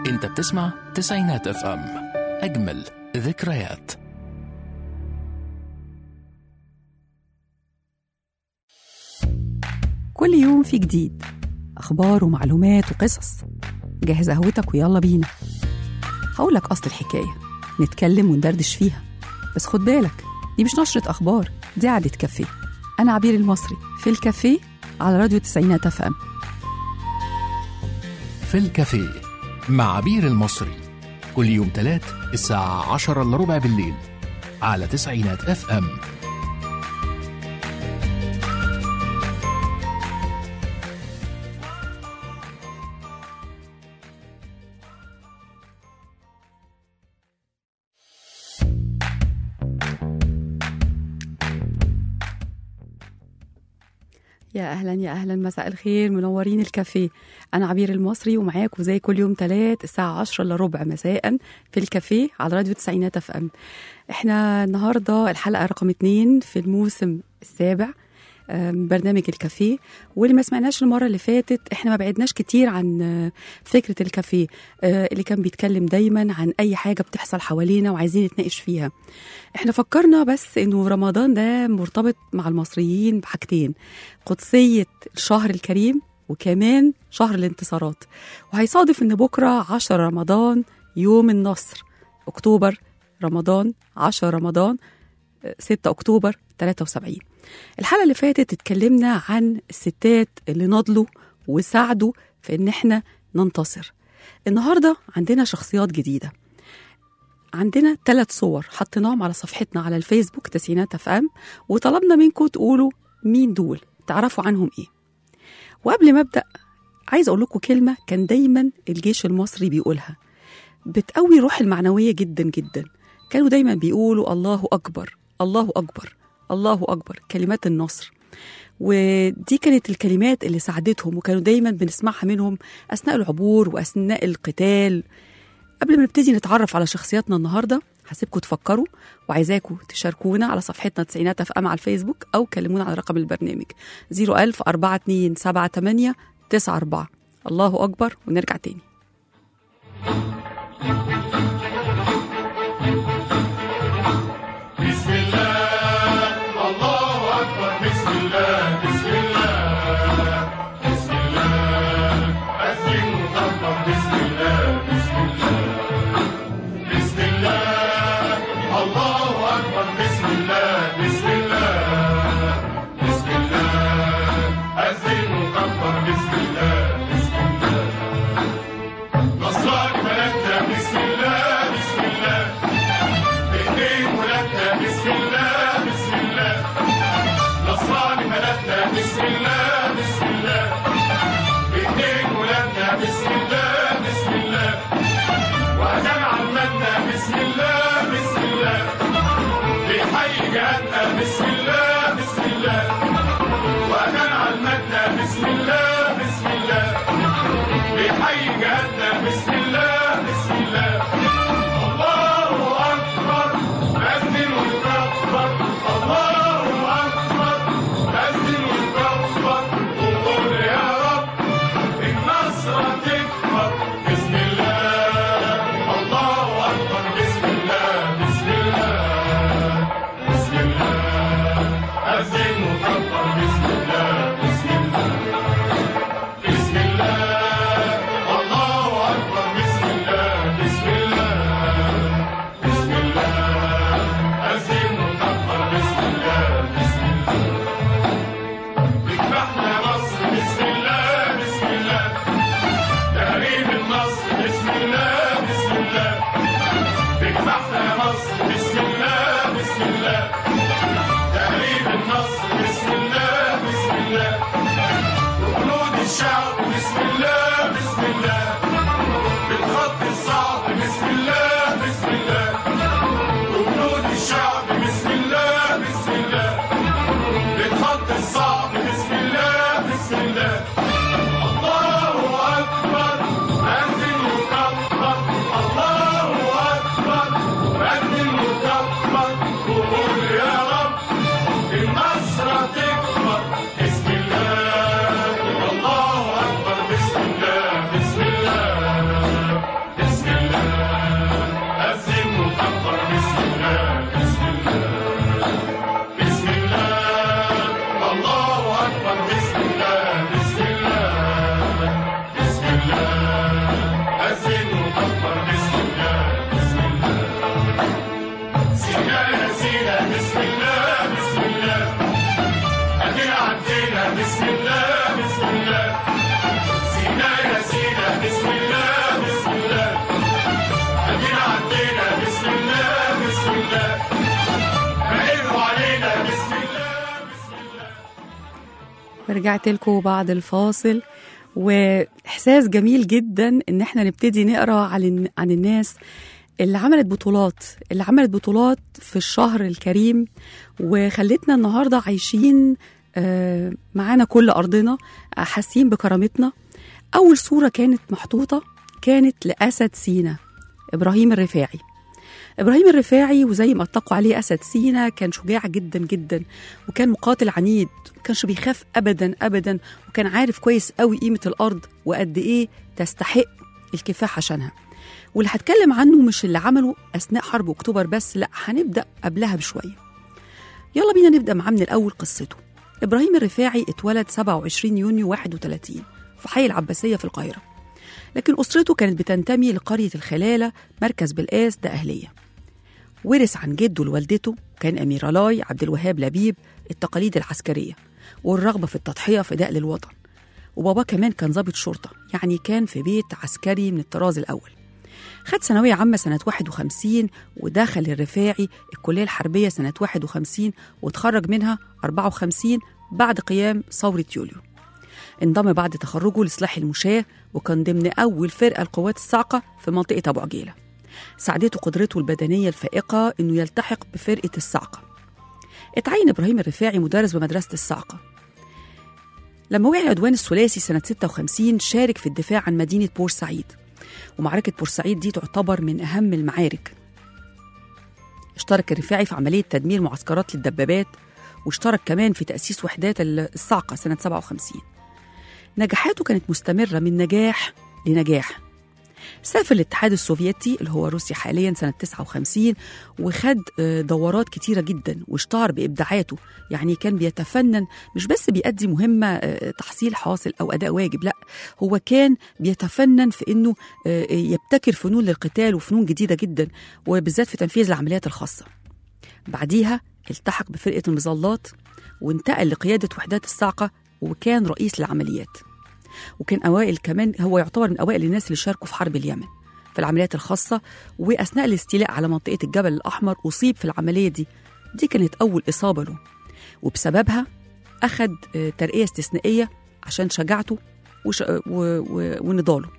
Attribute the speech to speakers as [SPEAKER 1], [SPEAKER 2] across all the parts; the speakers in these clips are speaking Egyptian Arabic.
[SPEAKER 1] انت بتسمع تسعينات اف ام اجمل ذكريات
[SPEAKER 2] كل يوم في جديد أخبار ومعلومات وقصص جهز قهوتك ويلا بينا هقولك أصل الحكاية نتكلم وندردش فيها بس خد بالك دي مش نشرة أخبار دي قعدة كافيه أنا عبير المصري في الكافيه على راديو تسعينات اف ام
[SPEAKER 1] في الكافيه مع عبير المصري كل يوم تلات الساعة عشرة إلا ربع بالليل على تسعينات اف ام
[SPEAKER 2] يا اهلا يا اهلا مساء الخير منورين الكافيه انا عبير المصري ومعاكم زي كل يوم تلات الساعه 10 الا ربع مساء في الكافيه على راديو تسعينات اف ام احنا النهارده الحلقه رقم اتنين في الموسم السابع آم، برنامج الكافيه واللي ما سمعناش المره اللي فاتت احنا ما بعدناش كتير عن آه، فكره الكافيه آه، اللي كان بيتكلم دايما عن اي حاجه بتحصل حوالينا وعايزين نتناقش فيها احنا فكرنا بس انه رمضان ده مرتبط مع المصريين بحاجتين قدسيه الشهر الكريم وكمان شهر الانتصارات وهيصادف ان بكره 10 رمضان يوم النصر اكتوبر رمضان 10 رمضان آه، 6 اكتوبر 73 الحلقه اللي فاتت اتكلمنا عن الستات اللي نضلوا وساعدوا في ان احنا ننتصر النهارده عندنا شخصيات جديده عندنا ثلاث صور حطيناهم على صفحتنا على الفيسبوك تسعينات اف ام وطلبنا منكم تقولوا مين دول تعرفوا عنهم ايه وقبل ما ابدا عايز اقول لكم كلمه كان دايما الجيش المصري بيقولها بتقوي روح المعنويه جدا جدا كانوا دايما بيقولوا الله اكبر الله اكبر الله اكبر كلمات النصر ودي كانت الكلمات اللي ساعدتهم وكانوا دايما بنسمعها منهم اثناء العبور واثناء القتال قبل ما نبتدي نتعرف على شخصياتنا النهارده هسيبكم تفكروا وعايزاكم تشاركونا على صفحتنا تسعينات اف ام على الفيسبوك او كلمونا على رقم البرنامج 01000 42 78 94 الله اكبر ونرجع تاني
[SPEAKER 3] بسم الله الله أكبر بسم الله بسم الله بسم الله أذن وكبر بسم الله بسم الله بسم الله الله أكبر بسم الله بسم الله بسم الله أذن وكبر بسم الله بسم الله نصرك بلدنا بسم الله بسم الله بايدين ولادنا بسم الله بسم الله نصراني بلدنا بسم الله بسم الله بايدين ولادنا بسم الله بسم الله وأذان عمتنا بسم الله بسم الله بيحيي جهاتنا بسم الله بسم الله وأذان عمتنا بسم الله بسم الله بيحيي جهاتنا بسم الله بسم الله الله أكبر أذن وكبر الله أكبر أذن وكبر وقول يا رب النصر تكبر بسم الله الله أكبر بسم الله بسم الله بسم الله أذن وكبر بسم الله بسم الله بسم الله الله أكبر بسم الله بسم الله بسم الله أزين وكبر بسم الله بسم الله بجمعنا مصر بسم الله بسم الله تهريب النصر بسم الله بسم الله بجمعنا مصر بسم الله بسم الله تهريب النصر بسم الله بسم الله وجنود الشعب بسم الله بسم الله بالخط الصعب بسم الله بسم الله وجنود الشعب بسم الله بسم الله بالخط الصعب بسم الله بسم الله الله أكبر أذن وكبر الله أكبر أذن وكبر وقول يا رب النصر تكبر بسم الله الله
[SPEAKER 2] ورجعت لكم بعد الفاصل واحساس جميل جدا ان احنا نبتدي نقرا عن عن الناس اللي عملت بطولات اللي عملت بطولات في الشهر الكريم وخلتنا النهارده عايشين آه، معانا كل ارضنا آه، حاسين بكرامتنا اول صوره كانت محطوطه كانت لاسد سينا ابراهيم الرفاعي ابراهيم الرفاعي وزي ما اطلقوا عليه اسد سينا كان شجاع جدا جدا وكان مقاتل عنيد ما كانش بيخاف ابدا ابدا وكان عارف كويس قوي قيمه الارض وقد ايه تستحق الكفاح عشانها واللي هتكلم عنه مش اللي عمله اثناء حرب اكتوبر بس لا هنبدا قبلها بشويه يلا بينا نبدا معاه من الاول قصته ابراهيم الرفاعي اتولد 27 يونيو 31 في حي العباسيه في القاهره لكن اسرته كانت بتنتمي لقريه الخلاله مركز بلقاس ده اهليه ورث عن جده لوالدته كان امير الاي عبد الوهاب لبيب التقاليد العسكريه والرغبه في التضحيه فداء للوطن وبابا كمان كان ضابط شرطه يعني كان في بيت عسكري من الطراز الاول خد ثانوية عامة سنة 51 ودخل الرفاعي الكلية الحربية سنة 51 وتخرج منها 54 بعد قيام ثورة يوليو انضم بعد تخرجه لسلاح المشاة وكان ضمن أول فرقة القوات الصاعقة في منطقة أبو عجيلة ساعدته قدرته البدنية الفائقة إنه يلتحق بفرقة الصاعقة اتعين إبراهيم الرفاعي مدرس بمدرسة الصاعقة لما وقع العدوان الثلاثي سنة 56 شارك في الدفاع عن مدينة بورسعيد ومعركة بورسعيد دي تعتبر من أهم المعارك اشترك الرفاعي في عملية تدمير معسكرات للدبابات واشترك كمان في تأسيس وحدات الصاعقة سنة 57 نجاحاته كانت مستمرة من نجاح لنجاح سافر الاتحاد السوفيتي اللي هو روسيا حاليا سنة 59 وخد آه، دورات كتيرة جدا واشتهر بإبداعاته يعني كان بيتفنن مش بس بيأدي مهمة آه، تحصيل حاصل أو أداء واجب لا هو كان بيتفنن في إنه آه، يبتكر فنون للقتال وفنون جديدة جدا وبالذات في تنفيذ العمليات الخاصة بعديها التحق بفرقة المظلات وانتقل لقيادة وحدات الصاعقة وكان رئيس العمليات وكان أوائل كمان هو يعتبر من أوائل الناس اللي شاركوا في حرب اليمن في العمليات الخاصة وأثناء الاستيلاء على منطقة الجبل الأحمر أصيب في العملية دي دي كانت أول إصابة له وبسببها أخد آه، ترقية استثنائية عشان شجاعته وش... و... و... ونضاله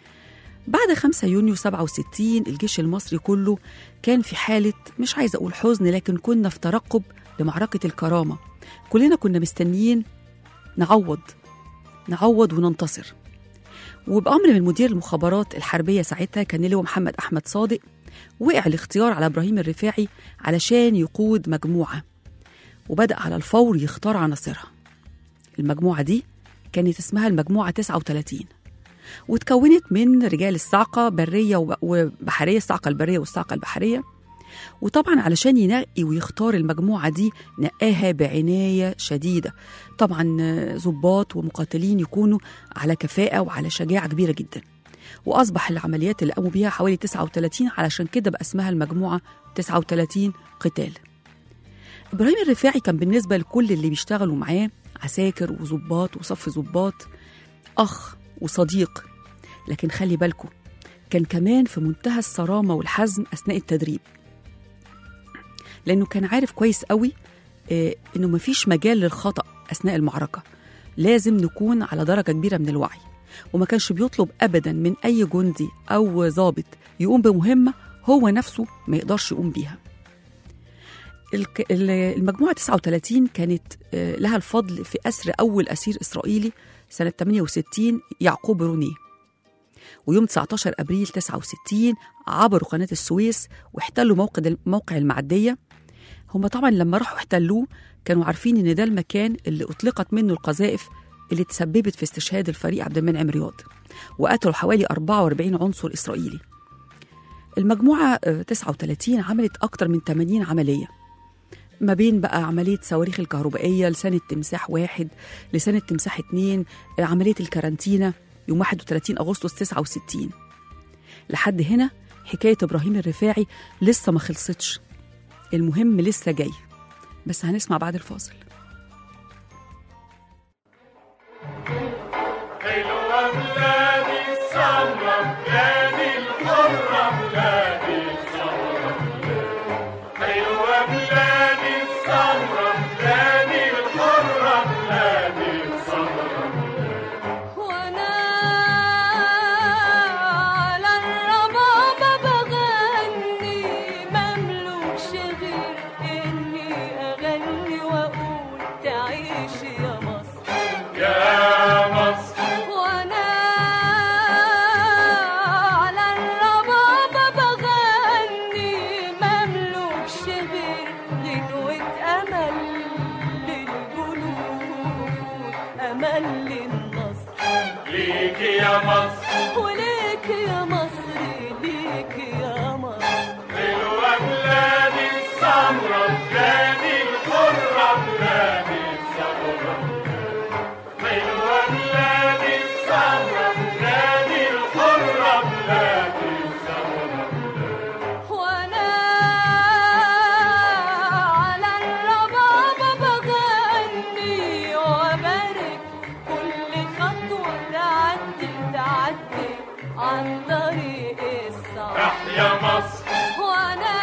[SPEAKER 2] بعد 5 يونيو 67 الجيش المصري كله كان في حالة مش عايزة أقول حزن لكن كنا في ترقب لمعركة الكرامة كلنا كنا مستنيين نعوض نعوض وننتصر وبأمر من مدير المخابرات الحربية ساعتها كان اللي هو محمد أحمد صادق وقع الاختيار على إبراهيم الرفاعي علشان يقود مجموعة وبدأ على الفور يختار عناصرها المجموعة دي كانت اسمها المجموعة 39 وتكونت من رجال الصاعقة برية وب- وبحرية الصاعقة البرية والصاعقة البحرية وطبعا علشان ينقي ويختار المجموعة دي نقاها بعناية شديدة طبعا آه، ضباط ومقاتلين يكونوا على كفاءة وعلى شجاعة كبيرة جدا وأصبح العمليات اللي قاموا بيها حوالي 39 علشان كده بقى اسمها المجموعة 39 قتال إبراهيم الرفاعي كان بالنسبة لكل اللي بيشتغلوا معاه عساكر وظباط وصف ظباط أخ وصديق لكن خلي بالكم كان كمان في منتهى الصرامة والحزم أثناء التدريب لأنه كان عارف كويس قوي آه، إنه مفيش مجال للخطأ أثناء المعركة لازم نكون على درجة كبيرة من الوعي وما كانش بيطلب أبدا من أي جندي أو ضابط يقوم بمهمة هو نفسه ما يقدرش يقوم بيها الك- ال- المجموعة 39 كانت آه، لها الفضل في أسر أول أسير إسرائيلي سنة 68 يعقوب رونيه ويوم 19 أبريل 69 عبروا قناة السويس واحتلوا موقع موقع المعدية هم طبعا لما راحوا احتلوه كانوا عارفين ان ده المكان اللي اطلقت منه القذائف اللي تسببت في استشهاد الفريق عبد المنعم رياض وقتلوا حوالي 44 عنصر اسرائيلي المجموعه آه، 39 عملت اكتر من 80 عمليه ما بين بقى عملية صواريخ الكهربائية لسنة تمساح واحد لسنة تمساح اتنين آه، عملية الكارانتينا يوم 31 أغسطس 69 لحد هنا حكاية إبراهيم الرفاعي لسه ما خلصتش المهم لسه جاي بس هنسمع بعد الفاصل
[SPEAKER 3] حلوة بلادي السمرة بلادي الحرة بلادي السمرة حلوة بلادي السمرة بلادي الحرة بلادي
[SPEAKER 4] تحلي النصر
[SPEAKER 3] ليك يا مصر
[SPEAKER 4] وليك يا مصر ليك يا مصر
[SPEAKER 3] حلوة بلادي السمرة بلادي الحرة بلادي الثورة حلوة بلادي السمرة بلادي الحرة بلادي الثورة
[SPEAKER 4] وانا على الربابة بغني وبارك كل خطوة تعدي تعدي عن طريق الصعب
[SPEAKER 3] تحيا مصر
[SPEAKER 4] وانا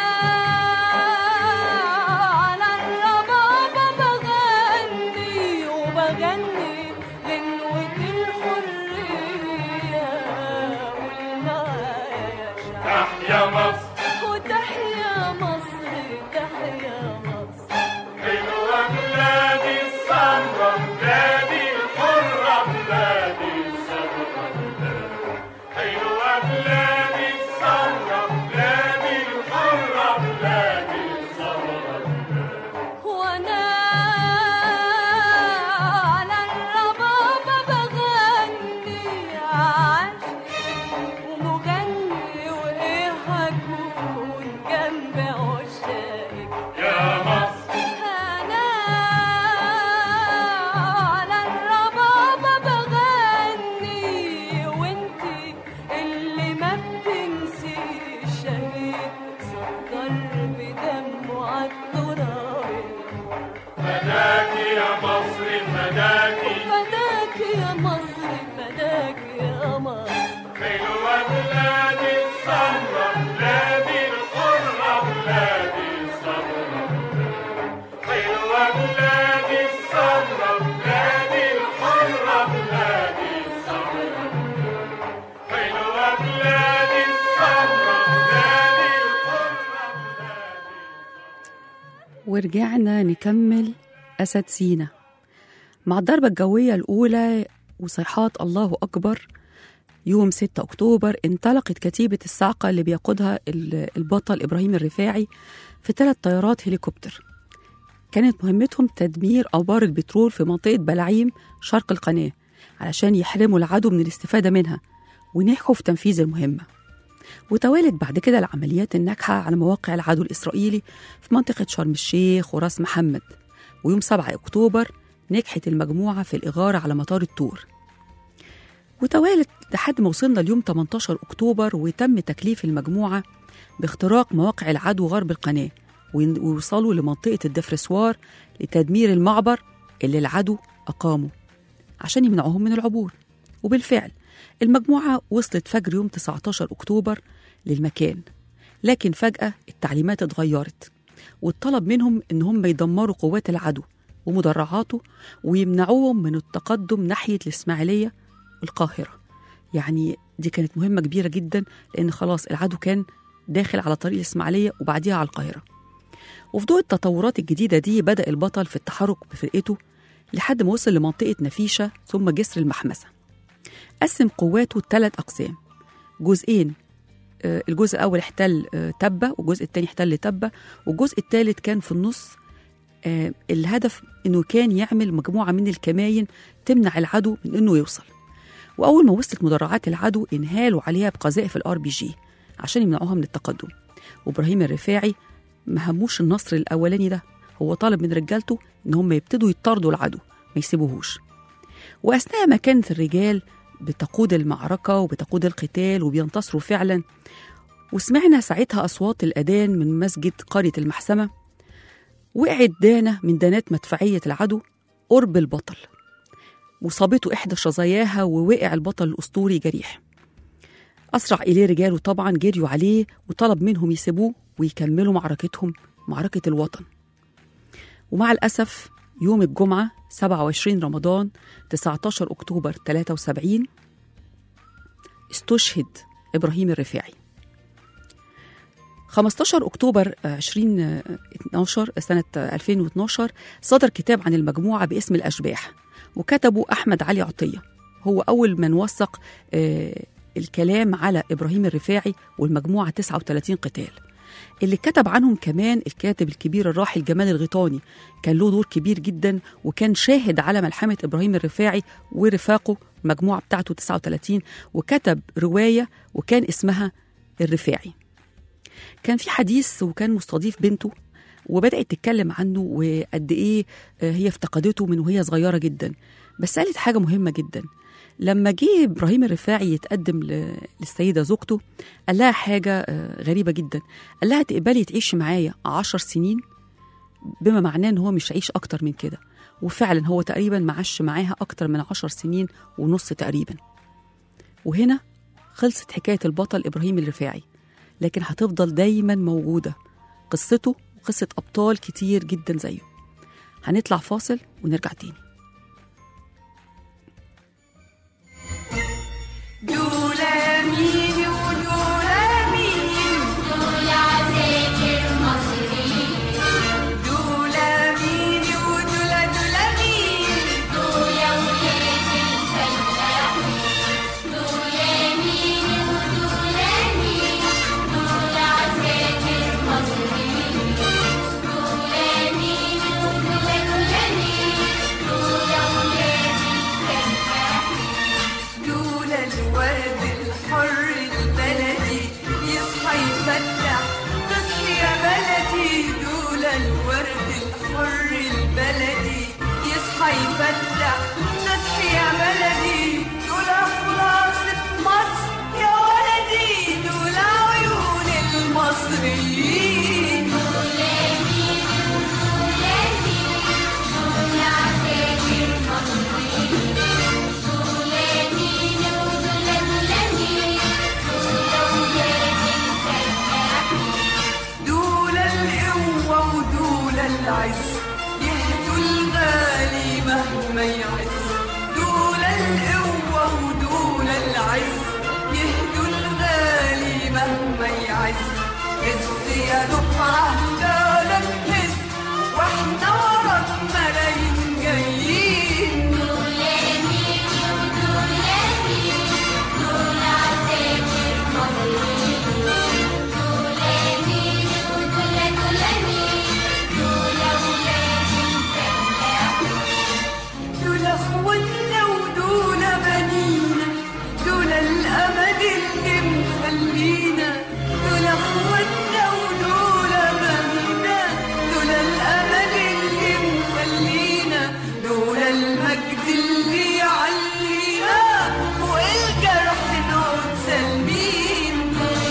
[SPEAKER 4] على الربابة بغني وبغني غنوة الحرية والمعايا يا شعب
[SPEAKER 3] تحيا مصر
[SPEAKER 4] وتحيا مصر تحيا مصر
[SPEAKER 3] حلوة بلادي السمرة بلادي الحرة بلادي الثورة حلوة بلادي السمرة بلادي الحرة بلادي الثورة
[SPEAKER 4] وانا على الربابة بغني عاشق ومغني وايه هكون جنب عشاقك
[SPEAKER 3] يا مصر
[SPEAKER 4] انا على الربابة بغني وانتي اللي ما بتنسيش شهيد سكر بدمه عالتراب
[SPEAKER 3] فداك يا مصر فداك
[SPEAKER 4] فداك يا مصر فداك يا مصر
[SPEAKER 3] حلوة بلادي السمرة بلادي الحرة بلادي الثورة حلوة بلادي السمرة بلادي الحرة بلادي الثورة حلوة بلادي السمرة بلادي الحرة بلادي
[SPEAKER 2] ورجعنا نكمل أسد سينا مع الضربة الجوية الأولى وصيحات الله أكبر يوم 6 أكتوبر انطلقت كتيبة الصاعقة اللي بيقودها ال- البطل إبراهيم الرفاعي في ثلاث طيارات هليكوبتر كانت مهمتهم تدمير أبار البترول في منطقة بلعيم شرق القناة علشان يحرموا العدو من الاستفادة منها ونجحوا في تنفيذ المهمة وتوالت بعد كده العمليات الناجحة على مواقع العدو الإسرائيلي في منطقة شرم الشيخ وراس محمد ويوم 7 أكتوبر نجحت المجموعة في الإغارة على مطار التور وتوالت لحد ما وصلنا اليوم 18 أكتوبر وتم تكليف المجموعة باختراق مواقع العدو غرب القناة وين- ويوصلوا لمنطقة الدفرسوار لتدمير المعبر اللي العدو أقامه عشان يمنعوهم من العبور وبالفعل المجموعة وصلت فجر يوم 19 أكتوبر للمكان لكن فجأة التعليمات اتغيرت واتطلب منهم إن هم يدمروا قوات العدو ومدرعاته ويمنعوهم من التقدم ناحية الإسماعيلية والقاهرة يعني دي كانت مهمة كبيرة جدا لأن خلاص العدو كان داخل على طريق الإسماعيلية وبعديها على القاهرة وفي ضوء التطورات الجديدة دي بدأ البطل في التحرك بفرقته لحد ما وصل لمنطقة نفيشة ثم جسر المحمسة قسم قواته ثلاث أقسام جزئين آه، الجزء الأول احتل آه، تبة والجزء الثاني احتل تبة والجزء الثالث كان في النص آه، الهدف انه كان يعمل مجموعه من الكماين تمنع العدو من انه يوصل واول ما وصلت مدرعات العدو انهالوا عليها بقذائف الار بي جي عشان يمنعوها من التقدم وابراهيم الرفاعي ما هموش النصر الاولاني ده هو طالب من رجالته ان هم يبتدوا يطاردوا العدو ما يسيبوهوش واثناء ما كانت الرجال بتقود المعركه وبتقود القتال وبينتصروا فعلا وسمعنا ساعتها اصوات الاذان من مسجد قريه المحسمه وقعت دانة من دانات مدفعية العدو قرب البطل وصابته إحدى شظاياها ووقع البطل الأسطوري جريح أسرع إليه رجاله طبعا جريوا عليه وطلب منهم يسيبوه ويكملوا معركتهم معركة الوطن ومع الأسف يوم الجمعة 27 رمضان 19 أكتوبر 73 استشهد إبراهيم الرفاعي 15 أكتوبر 2012 سنة 2012 صدر كتاب عن المجموعة باسم الأشباح وكتبه أحمد علي عطية هو أول من وثق آه، الكلام على إبراهيم الرفاعي والمجموعة 39 قتال اللي كتب عنهم كمان الكاتب الكبير الراحل جمال الغيطاني كان له دور كبير جدا وكان شاهد على ملحمة إبراهيم الرفاعي ورفاقه المجموعة بتاعته 39 وكتب رواية وكان اسمها الرفاعي كان في حديث وكان مستضيف بنته وبدأت تتكلم عنه وقد إيه آه، هي افتقدته من وهي صغيرة جدا بس قالت حاجة مهمة جدا لما جه إبراهيم الرفاعي يتقدم ل- للسيدة زوجته قال لها حاجة آه، غريبة جدا قال لها تقبلي تعيشي معايا عشر سنين بما معناه ان هو مش هيعيش اكتر من كده وفعلا هو تقريبا معاش معاها اكتر من عشر سنين ونص تقريبا وهنا خلصت حكاية البطل إبراهيم الرفاعي لكن هتفضل دايما موجودة قصته وقصة أبطال كتير جدا زيه هنطلع فاصل ونرجع تاني
[SPEAKER 4] دولا مين ودولا مين دولا مين ودولا دولا مين دولا الورد الحر البلدي يصحى يفتح تصحي يا بلدي دولا الورد الحر البلدي يصحى يفتح تصحي يا بلدي دولا خلاصة مصر يا ولدي دولا عيون المصريين دول القوة ودول العز يهدوا الغالي مهما يعز دول القوة ودول العز يهدوا الغالي مهما يعز هز يا دفعة دولك هز واحنا وراك ملايين جايين دول اخواتنا ودول بنينا دول الامل اللي مخلينا دول اخواتنا ودول بنينا دول الامل اللي مخلينا دول المجد اللي يعلينا والجرح نقعد سالمين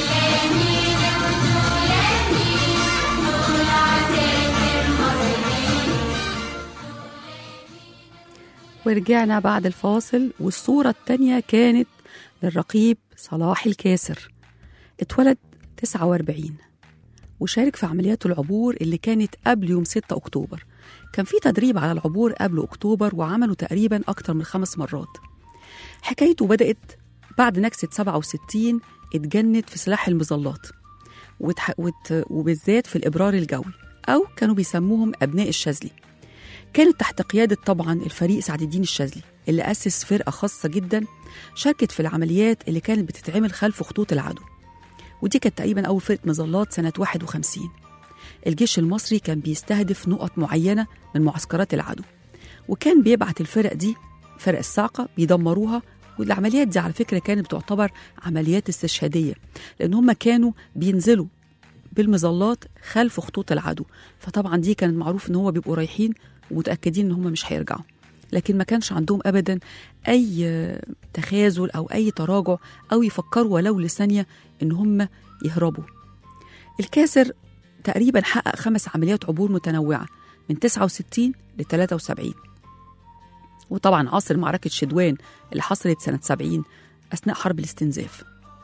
[SPEAKER 2] ورجعنا بعد الفاصل والصورة التانية كانت للرقيب صلاح الكاسر اتولد 49 وشارك في عمليات العبور اللي كانت قبل يوم 6 أكتوبر كان في تدريب على العبور قبل أكتوبر وعملوا تقريبا أكتر من خمس مرات حكايته بدأت بعد نكسة 67 اتجند في سلاح المظلات وتح... وت... وبالذات في الإبرار الجوي أو كانوا بيسموهم أبناء الشاذلي كانت تحت قيادة طبعا الفريق سعد الدين الشاذلي اللي أسس فرقة خاصة جدا شاركت في العمليات اللي كانت بتتعمل خلف خطوط العدو ودي كانت تقريبا أول فرقة مظلات سنة 51 الجيش المصري كان بيستهدف نقط معينة من معسكرات العدو وكان بيبعت الفرق دي فرق الصاعقة بيدمروها والعمليات دي على فكرة كانت بتعتبر عمليات استشهادية لأن هم كانوا بينزلوا بالمظلات خلف خطوط العدو فطبعا دي كانت معروف ان هو بيبقوا رايحين ومتاكدين ان هم مش هيرجعوا لكن ما كانش عندهم ابدا اي تخاذل او اي تراجع او يفكروا ولو لثانيه ان هم يهربوا الكاسر تقريبا حقق خمس عمليات عبور متنوعه من 69 ل 73 وطبعا عاصر معركه شدوان اللي حصلت سنه 70 اثناء حرب الاستنزاف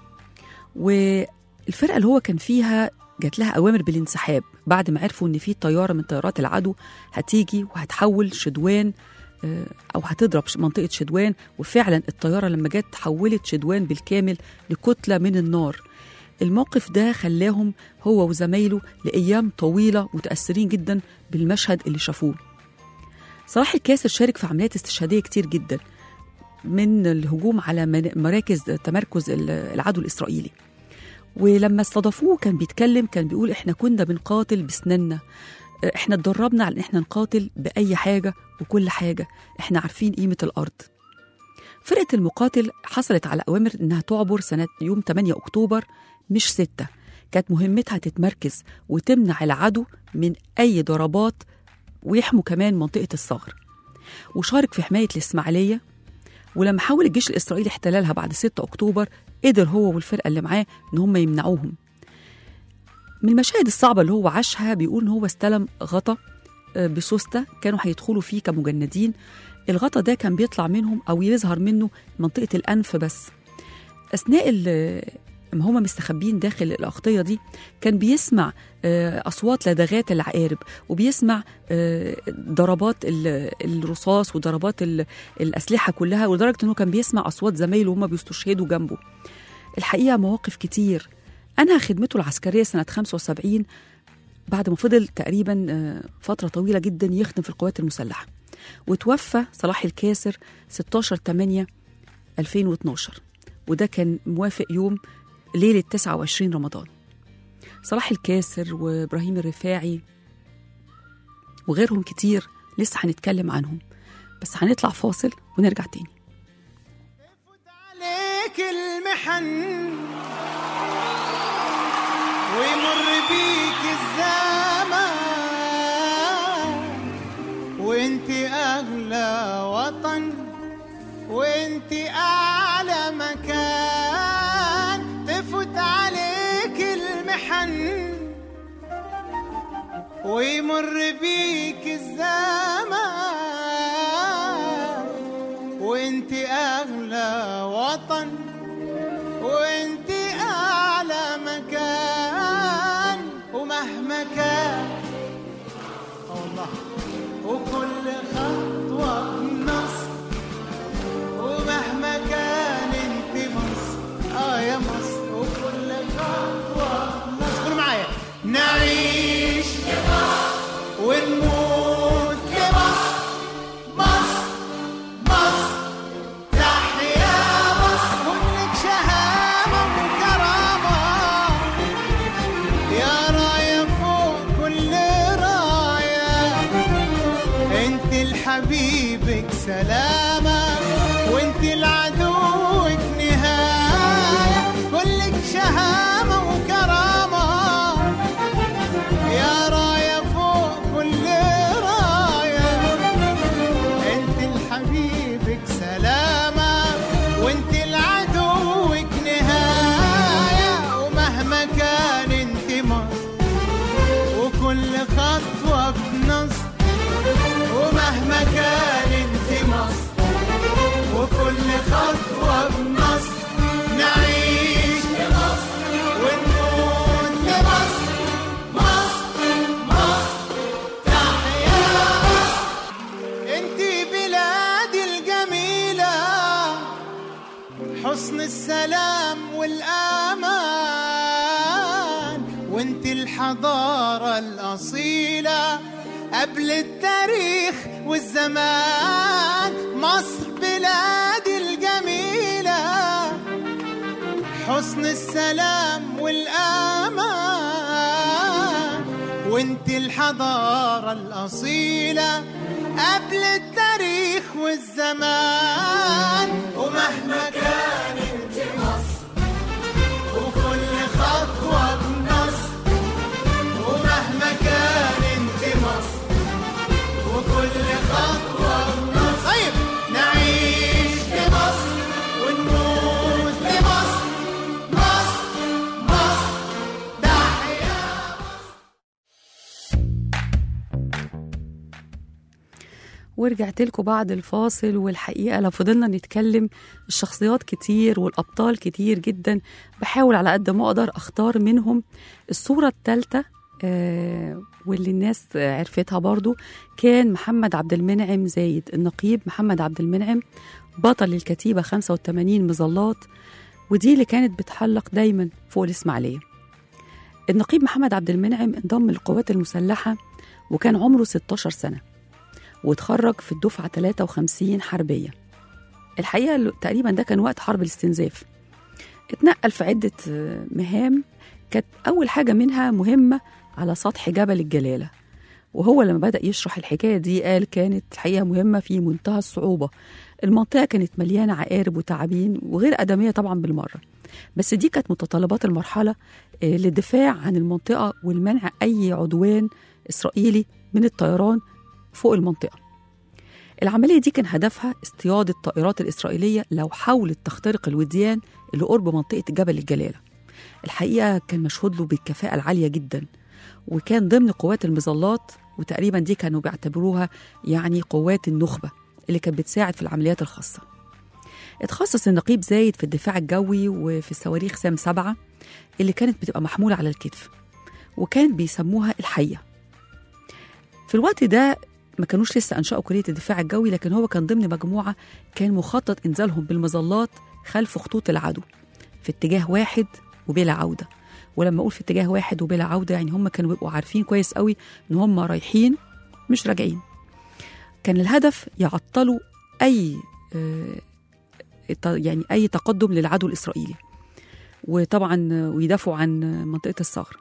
[SPEAKER 2] والفرقه اللي هو كان فيها جات لها اوامر بالانسحاب بعد ما عرفوا ان في طياره من طيارات العدو هتيجي وهتحول شدوان آه، او هتضرب ش- منطقه شدوان وفعلا الطياره لما جت حولت شدوان بالكامل لكتله من النار الموقف ده خلاهم هو وزمايله لايام طويله متاثرين جدا بالمشهد اللي شافوه صلاح الكاسر شارك في عمليات استشهاديه كتير جدا من الهجوم على من- مراكز تمركز ال- العدو الاسرائيلي ولما استضافوه كان بيتكلم كان بيقول احنا كنا بنقاتل بسننا آه، احنا اتدربنا على ان احنا نقاتل باي حاجه وكل حاجه احنا عارفين قيمه الارض فرقه المقاتل حصلت على اوامر انها تعبر سنه يوم 8 اكتوبر مش 6 كانت مهمتها تتمركز وتمنع العدو من اي ضربات ويحموا كمان منطقه الثغر وشارك في حمايه الاسماعيليه ولما حاول الجيش الاسرائيلي احتلالها بعد 6 اكتوبر قدر هو والفرقه اللي معاه ان هم يمنعوهم من المشاهد الصعبه اللي هو عاشها بيقول ان هو استلم غطا آه، بسوسته كانوا هيدخلوا فيه كمجندين الغطا ده كان بيطلع منهم او يظهر منه منطقه الانف بس اثناء ال- ما هما مستخبين داخل الاغطيه دي كان بيسمع آه، اصوات لدغات العقارب وبيسمع آه، ضربات ال- الرصاص وضربات ال- الاسلحه كلها ولدرجه انه كان بيسمع اصوات زمايله وهم بيستشهدوا جنبه الحقيقه مواقف كتير انهى خدمته العسكريه سنه 75 بعد ما فضل تقريبا آه، فتره طويله جدا يخدم في القوات المسلحه وتوفى صلاح الكاسر 16 8 2012 وده كان موافق يوم ليلة 29 رمضان صلاح الكاسر وإبراهيم الرفاعي وغيرهم كتير لسه هنتكلم عنهم بس هنطلع فاصل ونرجع تاني
[SPEAKER 5] عليك المحن ويمر بيك الزمان وانت اغلى وطن وانت اعلى مكان تفوت عليك المحن ويمر بيك الزمان وانت اغلى وطن وانت اعلى مكان ومهما كان الله وكل خطوه بنصر ومهما كان انت مصر اه يا مصر وكل خطوه بنصر قولوا معايا نعيش لمصر ونموت لمصر مصر مصر تحيا مصر كلك شهامة وكرامة يا راية فوق كل راية انت لحبيبك سلامة وانت لعدوك نهاية كلك شهامة وكرامة يا راية فوق كل راية انت لحبيبك سلامة وانت لعدوك نهاية ومهما كان انت مصر وكل خطوة بنصر ومهما كان انت مصر وكل خطوة بنصر نعيش لمصر ونموت لمصر مصر مصر تحيا مصر انت بلادي الجميلة حسن السلام والأمان وانت الحضارة الأصيلة قبل التاريخ والزمان مصر بلادي الجميلة حسن السلام والأمان وانت الحضارة الأصيلة قبل التاريخ والزمان ومهما كان انت مصر وكل خطوة بنصر ومهما كان انت مصر وكل خطوة بنصر طيب نعيش لمصر ونموت لمصر مصر مصر تحيا
[SPEAKER 2] ورجعت لكم بعد الفاصل والحقيقة لو فضلنا نتكلم الشخصيات كتير والأبطال كتير جدا بحاول على قد ما أقدر أختار منهم الصورة الثالثة آه واللي الناس آه، عرفتها برضو كان محمد عبد المنعم زايد النقيب محمد عبد المنعم بطل الكتيبة 85 مظلات ودي اللي كانت بتحلق دايما فوق الإسماعيلية النقيب محمد عبد المنعم انضم للقوات المسلحة وكان عمره 16 سنة واتخرج في الدفعة 53 حربية الحقيقة ال- تقريبا ده كان وقت حرب الاستنزاف اتنقل في عدة آه، مهام كانت أول حاجة منها مهمة على سطح جبل الجلالة وهو لما بدأ يشرح الحكاية دي قال كانت الحقيقة مهمة في منتهى الصعوبة المنطقة كانت مليانة عقارب وتعابين وغير آدمية طبعا بالمرة بس دي كانت متطلبات المرحلة آه، للدفاع عن المنطقة والمنع أي عدوان إسرائيلي من الطيران فوق المنطقة العملية دي كان هدفها اصطياد الطائرات الإسرائيلية لو حاولت تخترق الوديان اللي قرب منطقة جبل الجلالة الحقيقة كان مشهود له بالكفاءة العالية جدا وكان ضمن قوات المظلات وتقريبا دي كانوا بيعتبروها يعني قوات النخبة اللي كانت بتساعد في العمليات الخاصة اتخصص النقيب زايد في الدفاع الجوي وفي الصواريخ سام سبعة اللي كانت بتبقى محمولة على الكتف وكان بيسموها الحية في الوقت ده ما كانوش لسه أنشأوا كلية الدفاع الجوي لكن هو كان ضمن مجموعة كان مخطط إنزالهم بالمظلات خلف خطوط العدو في اتجاه واحد وبلا عودة ولما أقول في اتجاه واحد وبلا عودة يعني هم كانوا بيبقوا عارفين كويس قوي إن هم رايحين مش راجعين كان الهدف يعطلوا أي آه، ت- يعني أي تقدم للعدو الإسرائيلي وطبعا آه، ويدافعوا عن آه، منطقة الثغر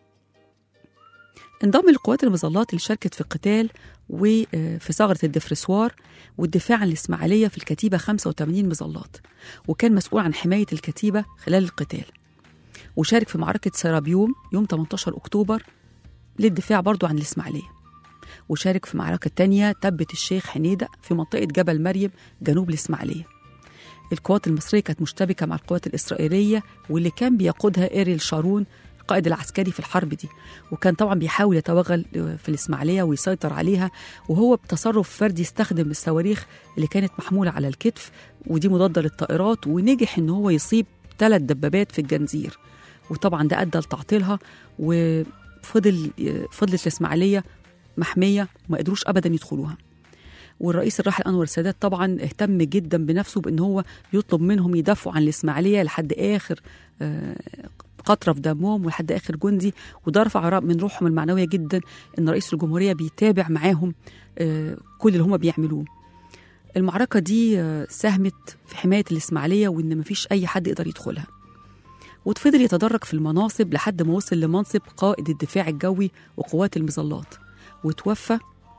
[SPEAKER 2] انضم لقوات المظلات اللي شاركت في القتال وفي ثغرة الدفرسوار والدفاع عن الإسماعيلية في الكتيبة 85 مظلات وكان مسؤول عن حماية الكتيبة خلال القتال وشارك في معركة سيرابيوم يوم 18 أكتوبر للدفاع برضو عن الإسماعيلية وشارك في معركة تانية تبت الشيخ حنيدة في منطقة جبل مريم جنوب الإسماعيلية القوات المصرية كانت مشتبكة مع القوات الإسرائيلية واللي كان بيقودها إيريل شارون القائد العسكري في الحرب دي وكان طبعا بيحاول يتوغل في الإسماعيلية ويسيطر عليها وهو بتصرف فردي استخدم الصواريخ اللي كانت محمولة على الكتف ودي مضادة للطائرات ونجح إن هو يصيب ثلاث دبابات في الجنزير وطبعا ده أدى لتعطيلها وفضل فضلت الإسماعيلية محمية وما قدروش أبدا يدخلوها والرئيس الراحل انور السادات طبعا اهتم جدا بنفسه بان هو يطلب منهم يدافعوا عن الاسماعيليه لحد اخر آه، قطره في دمهم ولحد اخر جندي وده رفع من روحهم المعنويه جدا ان رئيس الجمهوريه بيتابع معاهم آه، كل اللي هم بيعملوه المعركه دي آه، ساهمت في حمايه الاسماعيليه وان مفيش اي حد يقدر يدخلها وفضل يتدرج في المناصب لحد ما وصل لمنصب قائد الدفاع الجوي وقوات المظلات وتوفى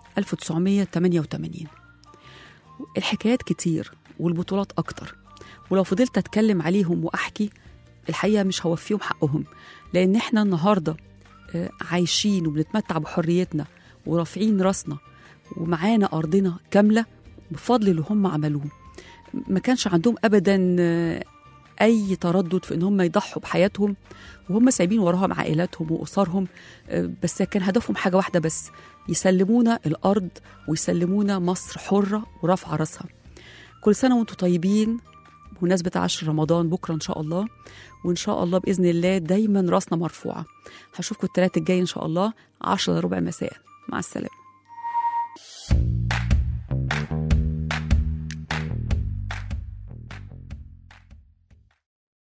[SPEAKER 2] 1988 الحكايات كتير والبطولات أكتر ولو فضلت أتكلم عليهم وأحكي الحقيقة مش هوفيهم حقهم لأن إحنا النهاردة آه، عايشين وبنتمتع بحريتنا ورافعين راسنا ومعانا أرضنا كاملة بفضل اللي هم عملوه ما كانش عندهم أبدا آه، أي تردد في إن هم يضحوا بحياتهم وهم سايبين وراهم عائلاتهم وأسرهم آه، بس كان هدفهم حاجة واحدة بس يسلمونا الأرض ويسلمونا مصر حرة ورافعة راسها كل سنة وانتم طيبين بمناسبة عشر رمضان بكرة إن شاء الله وإن شاء الله بإذن الله دايما راسنا مرفوعة هشوفكم الثلاث الجاي إن شاء الله عشرة ربع مساء مع السلامة